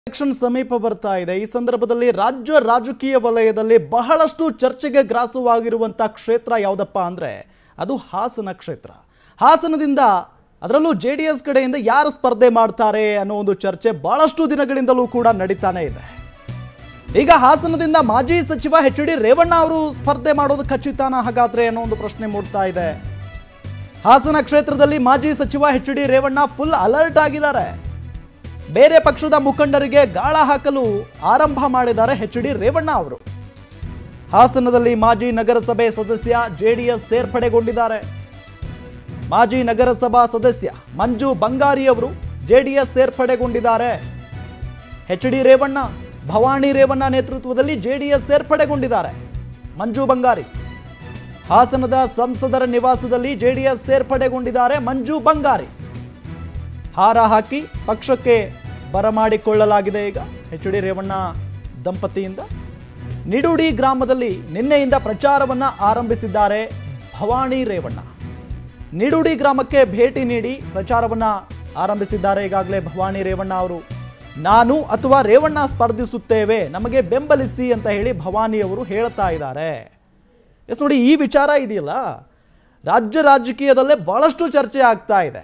election ಸಮೀಪ ಬರ್ತಾ ಇದೆ ಈ ಸಂದರ್ಭದಲ್ಲಿ ರಾಜ್ಯ ರಾಜಕೀಯ ವಲಯದಲ್ಲಿ ಬಹಳಷ್ಟು ಚರ್ಚೆಗೆ ಗ್ರಾಸವಾಗಿರುವಂಥ ಕ್ಷೇತ್ರ ಯಾವುದಪ್ಪ ಅಂದರೆ ಅದು ಹಾಸನ ಕ್ಷೇತ್ರ ಹಾಸನದಿಂದ ಅದರಲ್ಲೂ ಜೆ ಡಿ ಎಸ್ ಕಡೆಯಿಂದ ಯಾರು ಸ್ಪರ್ಧೆ ಮಾಡ್ತಾರೆ ಅನ್ನೋ ಒಂದು ಚರ್ಚೆ ಬಹಳಷ್ಟು ದಿನಗಳಿಂದಲೂ ಕೂಡ ನಡೀತಾನೆ ಇದೆ ಈಗ ಹಾಸನದಿಂದ ಮಾಜಿ ಸಚಿವ ಎಚ್ ಡಿ ರೇವಣ್ಣ ಅವರು ಸ್ಪರ್ಧೆ ಮಾಡೋದು ಖಚಿತಾನ ಹಾಗಾದ್ರೆ ಅನ್ನೋ ಒಂದು ಪ್ರಶ್ನೆ ಮೂಡ್ತಾ ಇದೆ ಹಾಸನ ಕ್ಷೇತ್ರದಲ್ಲಿ ಮಾಜಿ ಸಚಿವ H D Revanna full alert ಆಗಿದ್ದಾರೆ ಬೇರೆ ಪಕ್ಷದ ಮುಖಂಡರಿಗೆ ಗಾಳ ಹಾಕಲು ಆರಂಭ ಮಾಡಿದ್ದಾರೆ ಎಚ್ ಡಿ ರೇವಣ್ಣ ಅವರು ಹಾಸನದಲ್ಲಿ ಮಾಜಿ ನಗರಸಭೆ ಸದಸ್ಯ ಜೆಡಿಎಸ್ ಸೇರ್ಪಡೆಗೊಂಡಿದ್ದಾರೆ ಮಾಜಿ ನಗರಸಭಾ ಸದಸ್ಯ ಮಂಜು ಬಂಗಾರಿ ಅವರು ಜೆಡಿಎಸ್ ಸೇರ್ಪಡೆಗೊಂಡಿದ್ದಾರೆ ಎಚ್ ಡಿ ರೇವಣ್ಣ ಭವಾನಿ ರೇವಣ್ಣ ನೇತೃತ್ವದಲ್ಲಿ ಜೆಡಿಎಸ್ ಸೇರ್ಪಡೆಗೊಂಡಿದ್ದಾರೆ ಮಂಜು ಬಂಗಾರಿ ಹಾಸನದ ಸಂಸದರ ನಿವಾಸದಲ್ಲಿ ಜೆಡಿಎಸ್ ಸೇರ್ಪಡೆಗೊಂಡಿದ್ದಾರೆ ಮಂಜು ಬಂಗಾರಿ ಹಾರ ಹಾಕಿ ಪಕ್ಷಕ್ಕೆ ಬರಮಾಡಿಕೊಳ್ಳಲಾಗಿದೆ ಈಗ ಎಚ್ ಡಿ ರೇವಣ್ಣ ದಂಪತಿಯಿಂದ ನಿಡುಡಿ ಗ್ರಾಮದಲ್ಲಿ ನಿನ್ನೆಯಿಂದ ಪ್ರಚಾರವನ್ನು ಆರಂಭಿಸಿದ್ದಾರೆ ಭವಾನಿ ರೇವಣ್ಣ ನಿಡುಡಿ ಗ್ರಾಮಕ್ಕೆ ಭೇಟಿ ನೀಡಿ ಪ್ರಚಾರವನ್ನು ಆರಂಭಿಸಿದ್ದಾರೆ ಈಗಾಗಲೇ ಭವಾನಿ ರೇವಣ್ಣ ಅವರು ನಾನು ಅಥವಾ ರೇವಣ್ಣ ಸ್ಪರ್ಧಿಸುತ್ತೇವೆ ನಮಗೆ ಬೆಂಬಲಿಸಿ ಅಂತ ಹೇಳಿ ಭವಾನಿ ಅವರು ಹೇಳ್ತಾ ಇದ್ದಾರೆ ಎಸ್ ನೋಡಿ ಈ ವಿಚಾರ ಇದೆಯಲ್ಲ ರಾಜ್ಯ ರಾಜಕೀಯದಲ್ಲೇ ಬಹಳಷ್ಟು ಚರ್ಚೆ ಆಗ್ತಾ ಇದೆ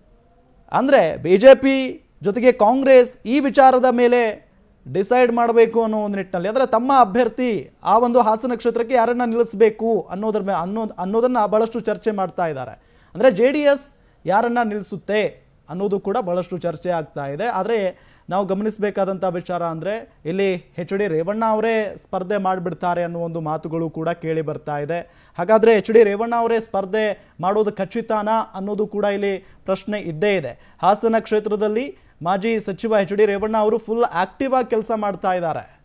ಅಂದರೆ ಬಿ ಜೆ ಪಿ ಜೊತೆಗೆ ಕಾಂಗ್ರೆಸ್ ಈ ವಿಚಾರದ ಮೇಲೆ ಡಿಸೈಡ್ ಮಾಡಬೇಕು ಅನ್ನೋ ಒಂದು ನಿಟ್ಟಿನಲ್ಲಿ ಅಂದರೆ ತಮ್ಮ ಅಭ್ಯರ್ಥಿ ಆ ಒಂದು ಹಾಸನ ಕ್ಷೇತ್ರಕ್ಕೆ ಯಾರನ್ನ ನಿಲ್ಲಿಸಬೇಕು ಅನ್ನೋದ್ರ ಮೇ ಅನ್ನೋ ಅನ್ನೋದನ್ನು ಭಾಳಷ್ಟು ಚರ್ಚೆ ಮಾಡ್ತಾ ಇದ್ದಾರೆ ಅಂದರೆ ಜೆ ಡಿ ಎಸ್ ಯಾರನ್ನ ನಿಲ್ಲಿಸುತ್ತೆ ಅನ್ನೋದು ಕೂಡ ಭಾಳಷ್ಟು ಚರ್ಚೆ ಆಗ್ತಾ ಇದೆ ಆದರೆ ನಾವು ಗಮನಿಸಬೇಕಾದಂಥ ವಿಚಾರ ಅಂದರೆ ಇಲ್ಲಿ ಎಚ್ ಡಿ ರೇವಣ್ಣ ಅವರೇ ಸ್ಪರ್ಧೆ ಮಾಡಿಬಿಡ್ತಾರೆ ಅನ್ನೋ ಒಂದು ಮಾತುಗಳು ಕೂಡ ಕೇಳಿ ಬರ್ತಾ ಇದೆ ಹಾಗಾದರೆ ಎಚ್ ಡಿ ರೇವಣ್ಣ ಅವರೇ ಸ್ಪರ್ಧೆ ಮಾಡೋದು ಖಚಿತಾನ ಅನ್ನೋದು ಕೂಡ ಇಲ್ಲಿ ಪ್ರಶ್ನೆ ಇದ್ದೇ ಇದೆ ಹಾಸನ ಕ್ಷೇತ್ರದಲ್ಲಿ ಮಾಜಿ ಸಚಿವ ಎಚ್ ಡಿ ರೇವಣ್ಣ ಅವರು ಫುಲ್ ಆಕ್ಟಿವ್ ಆಗಿ ಕೆಲಸ ಮಾಡ್ತಾ ಇದ್ದಾರೆ